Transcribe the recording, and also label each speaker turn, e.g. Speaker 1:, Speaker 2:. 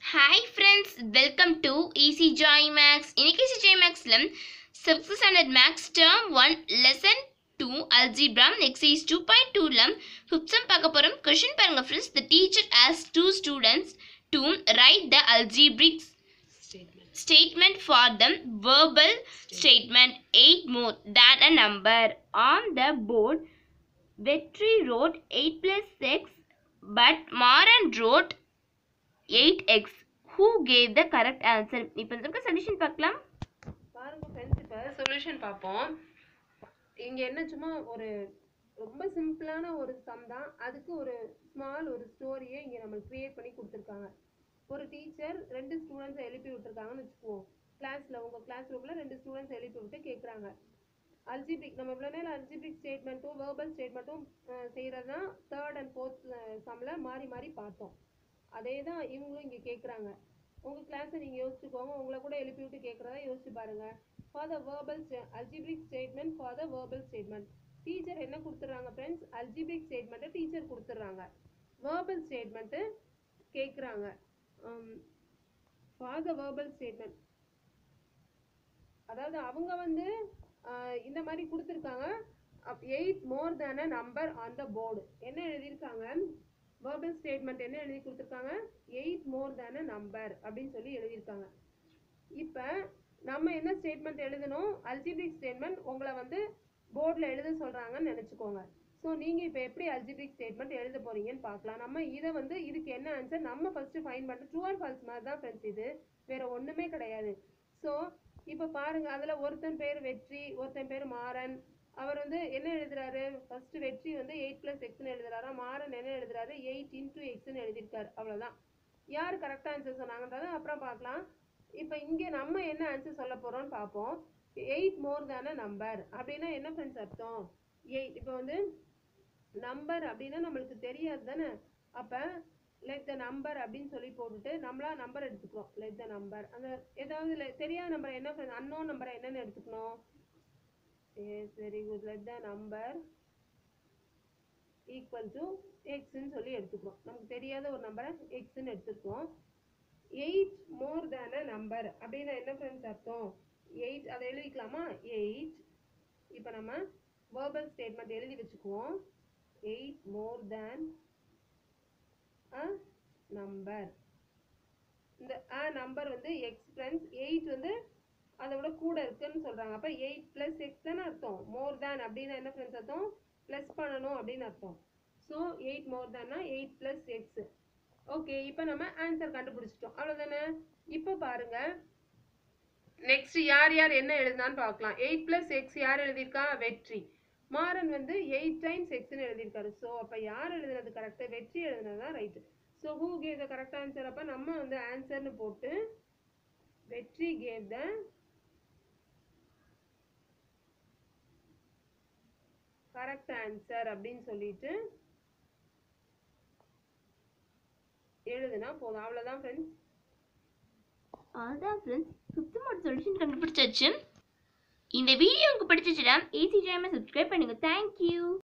Speaker 1: hi friends welcome to Easy Joy Maths இன்னைக்கு ஈஸி ஜாய் மேக்ஸில் sixth standard maths term one lesson two algebra exercise two point டூவில் fifth sum பார்க்க போகிறோம் கொஷின் பாருங்க ஃப்ரெண்ட்ஸ் த டீச்சர் ஆஸ் two students to write the algebraic statement for the verbal statement 8 more than a number on the board vetri wrote 8 plus 6 but maran wrote 8x who gave the correct answer இப்போ இந்த solution பார்க்கலாம்
Speaker 2: பாருங்க friends இப்போ solution பார்ப்போம் இங்க என்ன சும்மா ஒரு ரொம்ப சிம்பிளான ஒரு சம் தான் அதுக்கு ஒரு ஸ்மால் ஒரு ஸ்டோரியை இங்க நம்ம கிரியேட் பண்ணி கொடுத்துருக்காங்க ஒரு டீச்சர் ரெண்டு ஸ்டூடெண்ட்ஸை எழுப்பி விட்டுருக்காங்கன்னு வச்சுக்குவோம் கிளாஸ்ல உங்க கிளாஸ் ரூம்ல ரெண்டு ஸ்டூடெண்ட்ஸ் எழுப்பி விட்டு கேட்குறாங்க அல்ஜிபிக் நம்ம இவ்வளோ நேரம் அல்ஜிபிக் ஸ்டேட்மெண்ட்டும் வேர்பல் ஸ்டேட்மெண்ட்டும் செய்கிறது தான் தேர்ட் அண்ட் ஃபோர்த் சம்மில் மாறி மாறி பார்த்தோம் அதே தான் இவங்களும் இங்கே கேட்குறாங்க உங்கள் கிளாஸை நீங்கள் யோசிச்சுக்கோங்க உங்களை கூட எழுப்பி விட்டு கேட்குறதா யோசிச்சு பாருங்க for the verbal algebraic statement for the verbal statement teacher என்ன கொடுத்துட்றாங்க ஃப்ரெண்ட்ஸ் அல்ஜிபிக் ஸ்டேட்மெண்ட்டை டீச்சர் கொடுத்துட்றாங்க வேர்பல் ஸ்டேட்மெண்ட்டு கேட்குறாங்க ஃபார் த வேர்பல் ஸ்டேட்மெண்ட் அதாவது அவங்க வந்து ஆஹ் இந்த மாதிரி கொடுத்துருக்காங்க eight more than a number on the board என்ன எழுதியிருக்காங்க வேர்பல் ஸ்டேட்மெண்ட் என்ன எழுதி கொடுத்துருக்காங்க eight more than a number அப்படின்னு சொல்லி எழுதியிருக்காங்க இப்போ நம்ம என்ன ஸ்டேட்மெண்ட் எழுதணும் அல்ஜிபிக் ஸ்டேட்மெண்ட் உங்களை வந்து போர்டில் எழுத சொல்கிறாங்கன்னு நினச்சிக்கோங்க ஸோ நீங்கள் இப்போ எப்படி அல்ஜிபிக் ஸ்டேட்மெண்ட் எழுத போறீங்கன்னு பார்க்கலாம் நம்ம இதை வந்து இதுக்கு என்ன ஆன்சர் நம்ம ஃபஸ்ட்டு ஃபைன் பண்ணிட்டு ட்ரூ அண்ட் ஃபால்ஸ் மாதிரி தான் ஃப்ரெண்ட்ஸ் இது வேற ஒன்றுமே கிடையாது ஸோ இப்போ பாருங்க அதில் ஒருத்தன் பேர் வெற்றி ஒருத்தன் பேர் மாறன் அவர் வந்து என்ன எழுதுறாரு ஃபர்ஸ்ட் வெற்றி வந்து எயிட் பிளஸ் எக்ஸ்னு எழுதுறாரா மாறன் என்ன எழுதுறாரு எயிட் இன்டூ எக்ஸ்னு எழுதியிருக்காரு அவ்வளோதான் யார் கரெக்டாக ஆன்சர் சொன்னாங்கன்றதை அப்புறம் பார்க்கலாம் இப்போ இங்கே நம்ம என்ன ஆன்சர் சொல்ல போகிறோம்னு பார்ப்போம் எயிட் மோர் தானே நம்பர் அப்படின்னா என்ன ஃப்ரெண்ட்ஸ் அர்த்தம் எயிட் இப்போ வந்து நம்பர் அப்படின்னா நம்மளுக்கு தெரியாது தானே அப்போ லெட் த நம்பர் அப்படின்னு சொல்லி போட்டுட்டு நம்மளா நம்பர் எடுத்துக்கிறோம் லெட் த நம்பர் அந்த ஏதாவது le- தெரியாத நம்பர் என்ன ஃப்ரெண்ட் அன்னோன் நம்பரை என்னன்னு எடுத்துக்கணும் yes very good let the number equal to எக்ஸ்ன்னு சொல்லி எடுத்துக்கிறோம் நமக்கு தெரியாத ஒரு நம்பரை எக்ஸ்ன்னு எடுத்துக்கிறோம் eight more than a number அப்படின்னா என்ன ஃப்ரெண்ட்ஸ் அர்த்தம் எயிட் அதை எழுதிக்கலாமா எயிட் இப்போ நம்ம வேர்பல் ஸ்டேட்மெண்ட் எழுதி வச்சுக்குவோம் eight more than a number இந்த அ நம்பர் வந்து எக்ஸ் ஃப்ரெண்ட்ஸ் எயிட் வந்து அதை விட கூட இருக்குன்னு சொல்றாங்க அப்போ எயிட் ப்ளஸ் எக்ஸ் தானே அர்த்தம் மோர் தேன் அப்படின்னா என்ன ஃப்ரெண்ட்ஸ் அர்த்தம் ப்ளஸ் பண்ணணும் அப்படின்னு அர்த்தம் ஸோ எயிட் மோர் தேன்னா எயிட் ப்ளஸ் எக்ஸ் ஓகே இப்போ நம்ம ஆன்சர் கண்டுபிடிச்சிட்டோம் அவ்வளோதானே இப்போ பாருங்க நெக்ஸ்ட் யார் யார் என்ன எழுதுனான்னு பார்க்கலாம் எயிட் ப்ளஸ் எக்ஸ் யார் எழுதியிருக்கா வெற்றி மாறன் வந்து எயிட் டைம்ஸ் எக்ஸ்னு எழுதியிருக்காரு ஸோ அப்போ யார் எழுதுனது கரெக்டு வெற்றி எழுதுனது தான் right so who gave the correct answer அப்போ நம்ம வந்து ஆன்சர்னு போட்டு வெற்றி கேவ் த கரெக்ட் ஆன்சர் அப்படின்னு சொல்லிட்டு எழுதுனா போதும் அவ்வளோதான் ஃப்ரெண்ட்ஸ்
Speaker 1: அதான் ஃப்ரெண்ட்ஸ் ஃபிஃப்த் மோட் சொல்யூஷன் கண்டுபிடிச்சாச்சு இந்த வீடியோ உங்களுக்கு பிடிச்சிச்சுன்னா ஈஸி ஜாய் சப்ஸ்கிரைப் பண்ணுங்க தேங்க்யூ